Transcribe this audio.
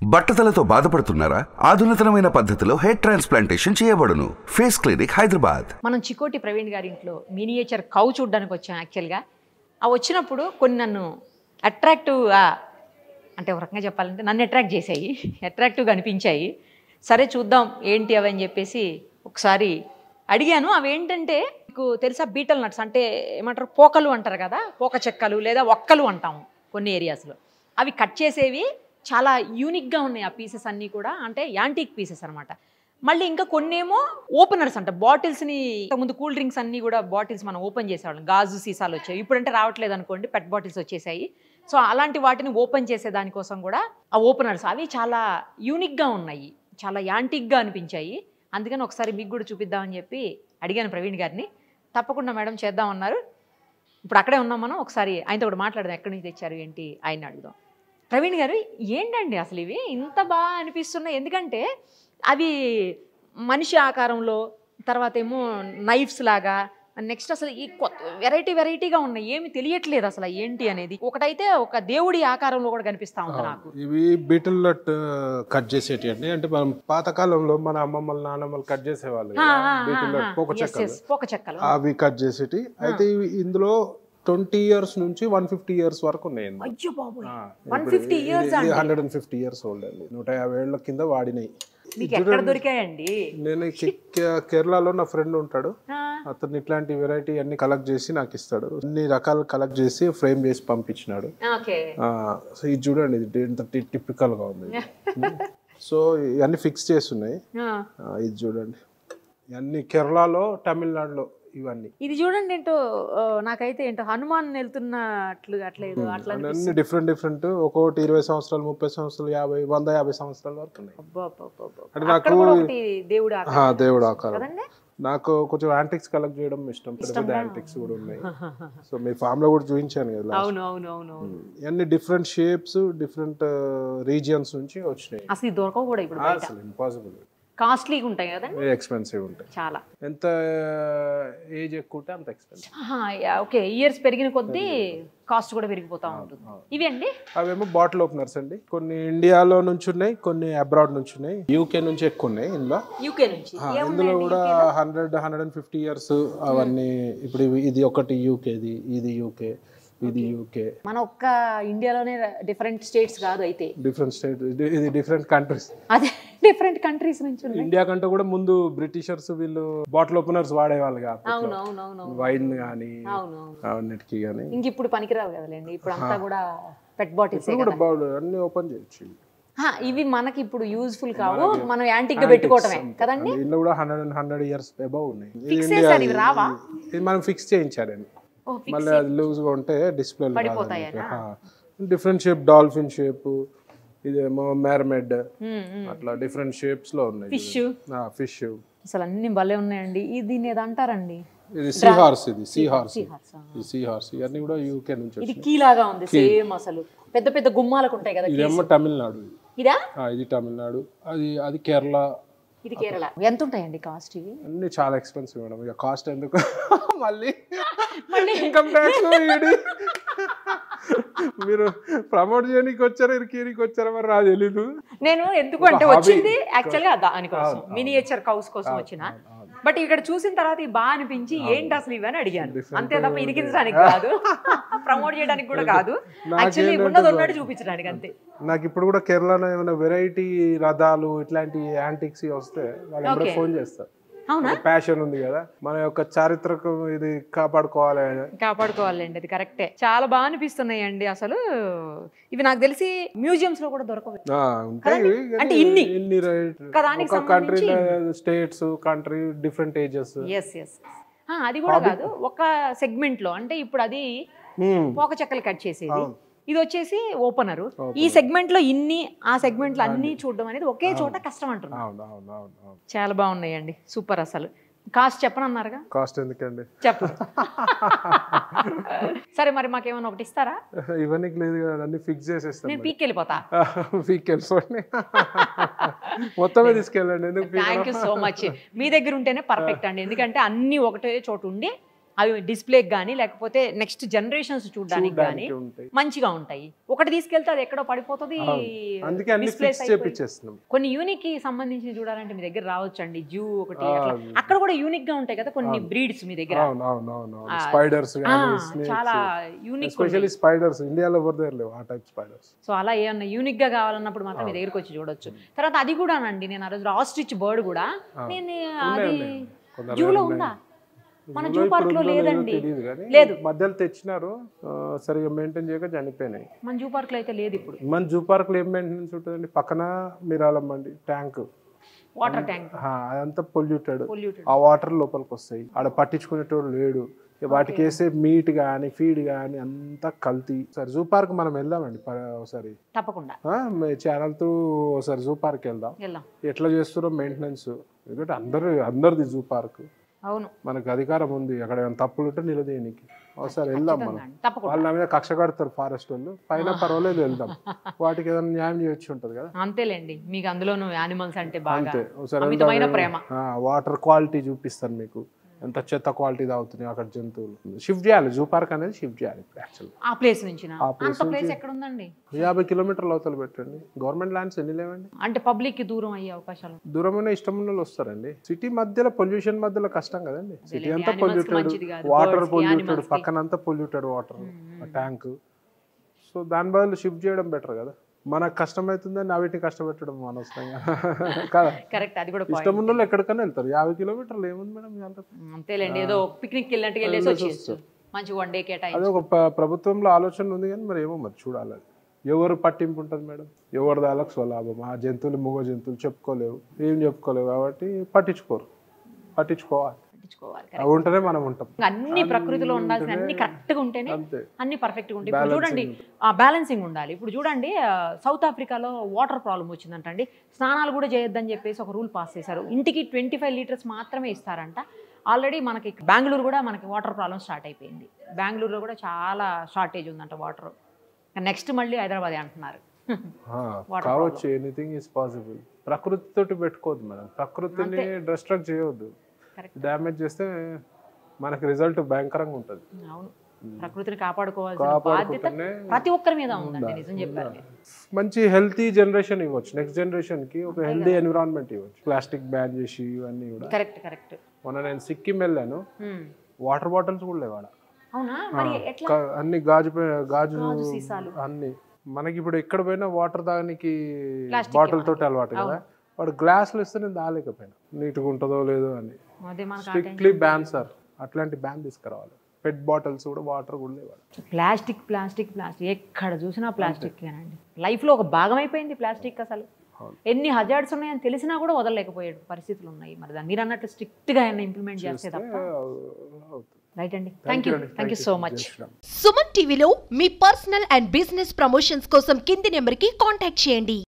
బట్టతలతో బాధపడుతున్నారా ఆధునితనమైన పద్ధతిలో హెయిర్ ట్రాన్స్ప్లాంటేషన్ చేయబడును ఫేస్ క్లినిక్ హైదరాబాద్ మనం చికోటి ప్రవీణ్ గారి ఇంట్లో మినియేచర్ కౌ చూడడానికి వచ్చాం యాక్చువల్గా ఆ వచ్చినప్పుడు కొన్ని నన్ను అట్రాక్టివ్గా అంటే ఒక రకంగా చెప్పాలంటే నన్ను అట్రాక్ట్ చేశాయి అట్రాక్టివ్గా అనిపించాయి సరే చూద్దాం ఏంటి అవి అని చెప్పేసి ఒకసారి అడిగాను అవి ఏంటంటే మీకు తెలుసా బీటల్ నట్స్ అంటే ఏమంటారు పోకలు అంటారు కదా పోక చెక్కలు లేదా ఒక్కలు అంటాము కొన్ని ఏరియాస్లో అవి కట్ చేసేవి చాలా యూనిక్గా ఉన్నాయి ఆ పీసెస్ అన్నీ కూడా అంటే యాంటీక్ పీసెస్ అనమాట మళ్ళీ ఇంకా కొన్నేమో ఓపెనర్స్ అంట బాటిల్స్ని ముందు కూల్ డ్రింక్స్ అన్నీ కూడా బాటిల్స్ మనం ఓపెన్ చేసేవాళ్ళం గాజు సీసాలు వచ్చాయి ఇప్పుడంటే రావట్లేదు అనుకోండి పెట్ బాటిల్స్ వచ్చేసాయి సో అలాంటి వాటిని ఓపెన్ చేసే దానికోసం కూడా ఆ ఓపెనర్స్ అవి చాలా యూనిక్గా ఉన్నాయి చాలా యాంటిక్గా అనిపించాయి అందుకని ఒకసారి మీకు కూడా చూపిద్దామని చెప్పి అడిగాను ప్రవీణ్ గారిని తప్పకుండా మేడం చేద్దామన్నారు ఇప్పుడు అక్కడే ఉన్నాం మనం ఒకసారి ఆయనతో కూడా మాట్లాడదాం ఎక్కడి నుంచి తెచ్చారు ఏంటి ఆయన అడుగుదాం ప్రవీణ్ గారు ఏంటండి అసలు ఇవి ఇంత బాగా అనిపిస్తున్నాయి ఎందుకంటే అవి మనిషి ఆకారంలో తర్వాత ఏమో నైఫ్స్ లాగా నెక్స్ట్ అసలు ఈ కొత్త వెరైటీ వెరైటీగా ఉన్నాయి ఏమి తెలియట్లేదు అసలు ఏంటి అనేది ఒకటైతే ఒక దేవుడి ఆకారంలో కూడా కనిపిస్తా ఉంది నాకు ఇవి బీటిల్ నట్ కట్ చేసేటి అండి అంటే మనం పాతకాలంలో మన అమ్మమ్మలు నాన్నమ్మలు కట్ చేసేవాళ్ళు ఆ, కదా, ఆ, ఆ, బీటిల్ నట్ ఆ. పోక Yes, చెక్కలు yes, పోక చెక్కలు అవి కట్ చేసేటి అయితే ఇవి ఇందులో ట్వంటీ ఇయర్స్ నుంచి వన్ ఫిఫ్టీ ఇయర్స్ వరకు ఉన్నాయి అయ్యో బాబోయ్ 150 years అండి. Hundred and fifty years old అండి నూట యాభై ఏళ్ళ కింద వాడినాయి మీకు ఎక్కడ దొరికాయండి నేను కే- కే- కేరళలో నా ఫ్రెండ్ ఉంటాడు ఆ, అతను ఇట్లాంటి వెరైటీ అన్ని కలెక్ట్ చేసి నాకు ఇస్తాడు అన్ని రకాలు కలెక్ట్ చేసి ఫ్రేమ్ చేసి పంపించినాడు ఓకే ఆ, సో ఇది చూడండి ఇది ఎంత టిపికల్ గా ఉంది ఇది. సో ఇవన్నీ ఫిక్స్ చేస్తున్నాయి ఆ. ఆ, ఇది చూడండి ఇవన్నీ కేరళలో తమిళనాడులో ఇవన్నీ ఇది చూడండి ఏంటో ఆ, నాకైతే ఏంటో హనుమాన్ వెళ్తున్నట్లు అట్లా ఏదో అట్లా అన్ని డిఫరెంట్ డిఫరెంట్ ఒక్కొక్కటి ఇరవై సంవత్సరాలు ముప్పై సంవత్సరాలు యాభై వంద యాభై సంవత్సరాల వరకు ఉన్నాయి అబ్బా, అబ్బా, అబ్బా, అబ్బా. అంటే అక్కడ నాకు కూడా ఒకటి దేవుడు ఆకారం ఆ, దేవుడు ఆకారం కదండి నాకు కొంచెం యాంటిక్స్ కలెక్ట్ చేయడం ఇష్టం పెద్ద పెద్ద యాంటిక్స్ కూడా ఉన్నాయి సో మీ ఫామ్ లో కూడా చూపించాను కదా last. అవును అవును అవును అవును ఇవన్నీ డిఫరెంట్ షేప్స్ డిఫరెంట్ రీజియన్స్ నుంచి వచ్చినాయి అసలు ఇది దొరకవు కూడా ఇప్పుడు బయట అసలు ఇంపాసిబుల్ కాస్ట్లీగా ఉంటాయి కదండి ఎక్స్పెన్సివ్ ఉంటాయి చాలా ఎంత ఏజ్ ఎక్కువ ఉంటే అంత ఎక్స్పెన్సివ్ ఆహా, యా, ఓకే ఇయర్స్ పెరిగిన కొద్దీ కాస్ట్ కూడా పెరిగిపోతా ఉంటుంది ఇవి అండి అవేమో బాటిల్ ఓపెనర్స్ అండి కొన్ని ఇండియాలో నుంచి ఉన్నాయి కొన్ని అబ్రాడ్ నుంచి ఉన్నాయి యూకే నుంచి ఎక్కువ ఉన్నాయి ఇందులో యూకే నుంచి ఆ, ఇందులో కూడా hundred hundred and fifty years అవన్నీ ఇప్పుడు ఇవి- ఇది ఒకటి యూకేది ఇది యూకే ఇది యూకే మన ఒక్క ఇండియాలోనే డిఫరెంట్ స్టేట్స్ కాదు అయితే డిఫరెంట్ స్టేట్ ఇది డిఫరెంట్ కంట్రీస్ అదే డిఫరెంట్ కంట్రీస్ నుంచి ఉన్నాయి ఇండియా కంటే కూడా ముందు బ్రిటిషర్స్ వీళ్ళు బాటిల్ ఓపెనర్స్ వాడేవాళ్ళు కాదు అవును అవును అవును అవును వైన్ కానీ అవును అవును అన్నిటికీ కానీ ఇంక ఇప్పుడు పనికిరావు కదలేండి ఇప్పుడు అంతా కూడా పెట్ బాటిల్స్ కూడా బాగుంది అన్ని ఓపెన్ చేయొచ్చు ఇవి మనకి ఇప్పుడు యూజ్ఫుల్ కావు మనం యాంటిక్ గా పెట్టుకోవటమే కదండి ఇందులో కూడా hundred and hundred years above ఉన్నాయి ఇది ఫిక్స్ ఇండియా చేశారు ఇవి రావా ఇది మనం ఫిక్స్ చేయించాడండి ఓ ఫిక్స్ మళ్ళీ అది లూజ్ గా ఉంటే డిస్ప్లే పడిపోతాయనా? డిఫరెంట్ షేప్ డాల్ఫిన్ షేప్ ఇదేమో మ్యారమెడ్ అట్లా డిఫరెంట్ షేప్స్ లో ఉన్నాయి ఫిష్ ఫిష్ అసలు అన్ని భలే ఉన్నాయండి ఇది దీన్ని ఏదో అంటారండి ఇది సీ హార్స్ ఇది సీ హార్స్ seahorse, ఆ. ఇది సీ హార్స్ ఇవన్నీ కూడా యూకే నుంచి ఇది వచ్చినాయి కీ లాగా ఉంది సేమ్ అసలు పెద్ద పెద్ద గుమ్మాలకు ఉంటాయి కదా ఇదేమో తమిళనాడు ఇది. ఇదా ఆ, ఇది తమిళనాడు అది అది కేరళ ఇది కేరళ ఎంత ఉంటాయండి కాస్ట్ ఇవి అన్ని చాలా ఎక్స్పెన్సివ్ మేడం ఇక కాస్ట్ ఎందుకు మళ్ళీ ఇన్కమ్ ట్యాక్స్ ఈడి మీరు ప్రమోట్ చేయడానికి వచ్చారా ఇరికీరికి వచ్చారా మరి నాకు తెలీదు నేను ఎందుకు అంటే వచ్చింది యాక్చువల్ గా దానికోసం మినియేచర్ కౌస్ కోసం వచ్చిన బట్ ఇక్కడ చూసిన తర్వాత ఇది బాగా అనిపించి ఏంటి అసలు ఇవని అడిగాను అంతే తప్ప ఇరికించడానికి కాదు ప్రమోట్ చేయడానికి కూడా కాదు యాక్చువల్లీ ఉన్నది ఉన్నట్టు చూపించడానికి అంతే నాకు ఇప్పుడు కూడా కేరళలో ఏమైనా వెరైటీ రథాలు ఇట్లాంటి యాంటిక్స్ వస్తే వాళ్ళు ఎప్పుడో ఫోన్ చేస్తారు అవునా ప్యాషన్ ఉంది కదా మన యొక్క చారిత్రకం ఇది కాపాడుకోవాలి అని. కాపాడుకోవాలండి అది కరెక్టే చాలా బాగా అనిపిస్తున్నాయండి అసలు ఇవి నాకు తెలిసి మ్యూజియంస్ లో కూడా దొరకవు ఆ, ఉంటాయి కానీ అంటే ఇన్ని? ఇన్ని రైట్ ఒక దానికి ఒక country states country different ages yes yes అది కూడా కాదు ఒక సెగ్మెంట్ లో అంటే ఇప్పుడు అది పోక చెక్కలు కట్ చేసేది ఇది వచ్చేసి ఓపెనర్ ఈ సెగ్మెంట్ లో ఇన్ని ఆ సెగ్మెంట్ లో అన్ని చూడడం అనేది ఒకే చోట కష్టం అంటున్నారు అవును అవును అవును అవును చాలా బాగున్నాయండి సూపర్ అసలు కాస్ట్ చెప్పనన్నారుగా కాస్ట్ ఎందుకండి చెప్పు సరే మరి మాకేమైనా ఒకటి ఇస్తారా ఇవన్నీ లేదు కదా అన్ని ఫిక్స్ చేసేస్తాం నేను పీక్ వెళ్ళిపోతా వీక్ వెళ్ళిపోండి మొత్తమే తీసుకెళ్ళండి ఎందుకు థ్యాంక్ యూ సో మచ్ మీ దగ్గర ఉంటేనే పర్ఫెక్ట్ అండి ఎందుకంటే అన్ని ఒకటే చోట ఉండి అవి డిస్ప్లేకి కానీ లేకపోతే నెక్స్ట్ జనరేషన్స్ చూడడానికి కానీ చూడడానికి ఉంటాయి మంచిగా ఉంటాయి ఒకటి తీసుకెళ్తే అది ఎక్కడో పడిపోతుంది అందుకే అన్ని misplace ఫిక్స్ అయిపోయి. చేపించేస్తున్నాం కొన్ని యూనిక్ కి సంబంధించి చూడాలంటే మీ దగ్గర రావచ్చండి జూ ఒకటి ఆ, అట్లా. అక్కడ కూడా యూనిక్ గా ఉంటాయి కదా కొన్ని బ్రీడ్స్ మీ దగ్గర అవును అవును అవును ఆ, స్పైడర్స్ ఆ, కానీ చాలా యూనిక్ ఎస్పెషల్లీ స్పైడర్స్ ఇండియాలో ఎవరి దగ్గర లేవు ఆ టైప్ స్పైడర్స్ సో అలా ఏమన్నా యూనిక్ గా కావాలన్నప్పుడు మాత్రం మీ దగ్గరికి వచ్చి చూడొచ్చు తర్వాత అది కూడానండి నేను ఆ రోజు ఆస్ట్రిచ్ బర్డ్ కూడా నేను అది కొందరు జూలో ఉందా మన జూ పార్క్ లో లేదండి తెలియదు కానీ లేదు. మధ్యలో తెచ్చినారు ఆ, సరిగా మెయింటైన్ చేయక చనిపోయినాయి మన జూ పార్క్ లో అయితే లేదు ఇప్పుడు మన జూ పార్క్ లో ఏం మెయింటెనెన్స్ ఉంటుందండి పక్కన మిరాలమ్మండి ట్యాంక్ వాటర్ ట్యాంక్ అదంతా పొల్యూటెడ్ పొల్యూటెడ్ ఆ వాటర్ లోపలికి వస్తాయి ఆడ పట్టించుకునేటోడు లేడు ఇక వాటికి వేసే మీట్ కానీ ఫీడ్ కానీ అంతా కల్తీ సరే జూ పార్క్ మనం వెళ్దామండి ప- ఒకసారి తప్పకుండా ఛానల్ తో ఒకసారి జూ పార్క్ వెళ్దాం వెళ్దాం ఎట్లా చేస్తారో మెయింటెనెన్స్ ఎందుకంటే అందరు అందరిది జూ పార్క్ అవును మనకు అధికారం ఉంది అక్కడ ఏమైనా తప్పులు ఉంటే నిలదీయనికి ఒకసారి వెళ్దాం మనం ఖచ్చితంగా అండి. తప్పకుండా వాళ్ళ నా మీద కక్ష కడతారు ఫారెస్ట్ వాళ్ళు పైన పర్వాలేదు వెళ్దాం వాటికి ఏదైనా న్యాయం చేయొచ్చు ఉంటది కదా అంతేలేండి మీకు అందులోనూ యానిమల్స్ అంటే బాగా అంతే ఒకసారి అమితమైన వెళ్దాం. ప్రేమ ఆ, వాటర్ క్వాలిటీ చూపిస్తాను మీకు ఎంత చెత్త క్వాలిటీ తాగుతున్నాయి అక్కడ జంతువులు షిఫ్ట్ చేయాలి జూ పార్క్ అనేది షిఫ్ట్ చేయాలి యాక్చువల్ ఆ ప్లేస్ నుంచి ఆ place అంత ప్లేస్ ఎక్కడ ఉందండి యాభై కిలోమీటర్ల అవతల పెట్టండి గవర్నమెంట్ ల్యాండ్స్ ఎన్ని లేవండి అంటే పబ్లిక్ కి దూరం అయ్యే అవకాశాలు దూరమైన ఇష్టం ఉన్న వాళ్ళు వస్తారండి సిటీ మధ్యలో పొల్యూషన్ మధ్యలో కష్టం కదండి సిటీ అదేలేండి, అంతా animals కి పొల్యూటెడ్ మంచిది కాదు, వాటర్ birds కి, పొల్యూటెడ్ animals కి. పక్కన అంతా పొల్యూటెడ్ వాటర్ ట్యాంక్ సో దాని బదులు షిఫ్ట్ చేయడం బెటర్ కదా మనకు కష్టమవుతుందని వీటిని కష్టపెట్టడం అనవసరంగా కదా కరెక్ట్ అది కూడా ఇష్టం ఉన్న వాళ్ళు ఎక్కడికైనా వెళ్తారు యాభై కిలోమీటర్లు ఏముంది మేడం ఇవాళ? point. అంతేలేండి ఏదో పిక్నిక్ వెళ్ళినట్టుగా వెళ్ళేసి వచ్చేసి మంచి వన్ డే కేటాయించి అదే ఒక ప- ప్రభుత్వంలో ఆలోచన ఉంది కానీ మరి ఏమో మరి చూడాలి అది ఎవరు పట్టింపు ఉంటుంది మేడం ఎవరి దాలకు స్వలాభం ఆ జంతువులు మూగ జంతువులు చెప్పుకోలేవు ఏం చెప్పుకోలేవు కాబట్టి పట్టించుకోరు పట్టించుకోవాలి పట్టించుకోవాలి అవి ఉంటేనే మనం ఉంటాం ఇంకా అన్ని ప్రకృతిలో ఉండాల్సిన అన్ని కరెక్ట్ గా ఉంటేనే అంతే అన్ని పర్ఫెక్ట్ గా ఉంటాయి ఇప్పుడు చూడండి బ్యాలెన్సింగ్ ఉండాలి ఇప్పుడు చూడండి ఆ, సౌత్ ఆఫ్రికాలో వాటర్ ప్రాబ్లం వచ్చిందంటండి స్నానాలు కూడా చేయొద్దని చెప్పేసి ఒక రూల్ పాస్ చేశారు ఇంటికి ట్వంటీ ఫైవ్ లీటర్స్ మాత్రమే ఇస్తారంట ఆల్రెడీ మనకి బెంగళూరు కూడా మనకి వాటర్ ప్రాబ్లం స్టార్ట్ అయిపోయింది బెంగళూరులో కూడా చాలా షార్టేజ్ ఉందంట వాటర్ నెక్స్ట్ మళ్ళీ హైదరాబాద్ అంటున్నారు ఆ, కావచ్చు ఎనీథింగ్ ఈస్ పాసిబుల్ ప్రకృతితోటి పెట్టుకోవద్దు మేడం ప్రకృతిని డిస్ట్రాక్ట్ చేయవద్దు Correct. డ్యామేజ్ చేస్తే మనకి రిజల్ట్ భయంకరంగా ఉంటుంది అవును ప్రకృతిని కాపాడుకోవాల్సిన బాధ్యత కాపాడుకుంటేనే ప్రతి ఒక్కరి మీద ఉందండి నిజం చెప్పారు మీరు. మంచి హెల్తీ జనరేషన్ ఇవ్వచ్చు నెక్స్ట్ జనరేషన్ కి ఒక హెల్తీ ఎన్విరాన్మెంట్ ఇవ్వచ్చు ప్లాస్టిక్ బ్యాన్ చేసి ఇవన్నీ కూడా కరెక్ట్ కరెక్ట్ మొన్న నేను సిక్కిం వెళ్ళాను ఉమ్. వాటర్ బాటిల్స్ కూడా లేవాడ అవునా మరి ఎట్లా క- అన్ని గాజు పే- గాజు గాజు సీసాలు. అన్ని మనకి ఇప్పుడు ఎక్కడ పోయినా వాటర్ తాగడానికి Plastic బాటిల్ తోటి అలవాటు కదా వాడు గ్లాసులు ఇస్తే నేను తాగలేకపోయినా నీట్గా ఉంటుందో లేదో అని అదే మనకు స్ట్రిక్ట్లీ బ్యాన్ సార్ అట్లాంటి బ్యాన్ తీసుకురావాలి పెట్ బాటిల్స్ కూడా వాటర్ కూడా లేవాలి ప్లాస్టిక్ ప్లాస్టిక్ ప్లాస్టిక్ ఎక్కడ చూసినా ప్లాస్టిక్ అండి లైఫ్లో ఒక భాగం అయిపోయింది ప్లాస్టిక్ అసలు అవును. ఎన్ని హజార్డ్స్ ఉన్నాయని తెలిసినా కూడా వదలలేకపోయే పరిస్థితులు ఉన్నాయి మరి దాన్ని మీరు అన్నట్టు స్ట్రిక్ట్గా ఆయన ఇంప్లిమెంట్ చేస్తే తప్ప అవుతుంది రైట్ అండి thank you thank you so much Suman టీవీలో మీ పర్సనల్ అండ్ బిజినెస్ ప్రమోషన్స్ కోసం కింది నెంబర్కి కాంటాక్ట్ చేయండి